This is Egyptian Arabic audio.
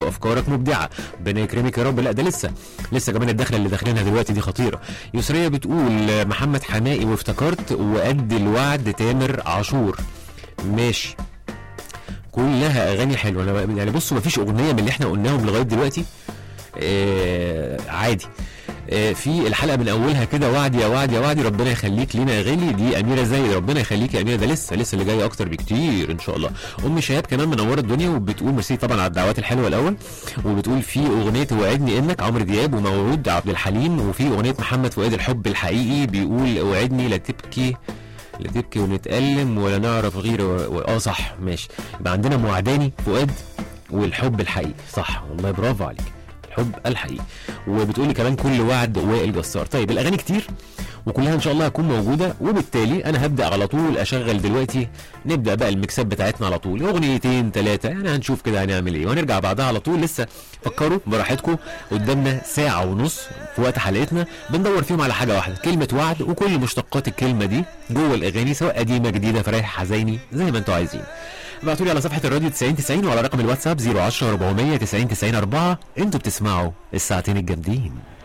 وافكارك مبدعه ربنا يكرمك يا رب لا ده لسه لسه كمان الدخله اللي داخلينها دلوقتي دي خطيره يسريه بتقول آه، محمد حمائي وافتكرت وقد الوعد تامر عاشور ماشي كلها اغاني حلوه انا بقى- يعني بصوا مفيش اغنيه من اللي احنا قلناهم لغايه دلوقتي آه عادي آه في الحلقه من اولها كده وعد يا وعد يا وعدي ربنا يخليك لينا يا غالي دي اميره زايد ربنا يخليك يا اميره ده لسه لسه اللي جاي اكتر بكتير ان شاء الله ام شهاب كمان منوره الدنيا وبتقول ميرسي طبعا على الدعوات الحلوه الاول وبتقول في اغنيه وعدني انك عمرو دياب وموعود عبد الحليم وفي اغنيه محمد فؤاد الحب الحقيقي بيقول وعدني لا تبكي لا تبكي ونتألم ولا نعرف غيره و... و... اه صح ماشي يبقى عندنا موعداني فؤاد والحب الحقيقي صح والله برافو عليك الحب الحقيقي وبتقولي كمان كل وعد وائل جسار طيب الاغاني كتير وكلها ان شاء الله هتكون موجوده وبالتالي انا هبدا على طول اشغل دلوقتي نبدا بقى الميكسات بتاعتنا على طول اغنيتين ثلاثه يعني هنشوف كده هنعمل ايه وهنرجع بعدها على طول لسه فكروا براحتكم قدامنا ساعه ونص في وقت حلقتنا بندور فيهم على حاجه واحده كلمه وعد وكل مشتقات الكلمه دي جوه الاغاني سواء قديمه جديده فرايح حزيني زي ما انتوا عايزين ابعتوا لي على صفحه الراديو 90 90 وعلى رقم الواتساب 010 400 90 90 4 انتوا بتسمعوا الساعتين الجامدين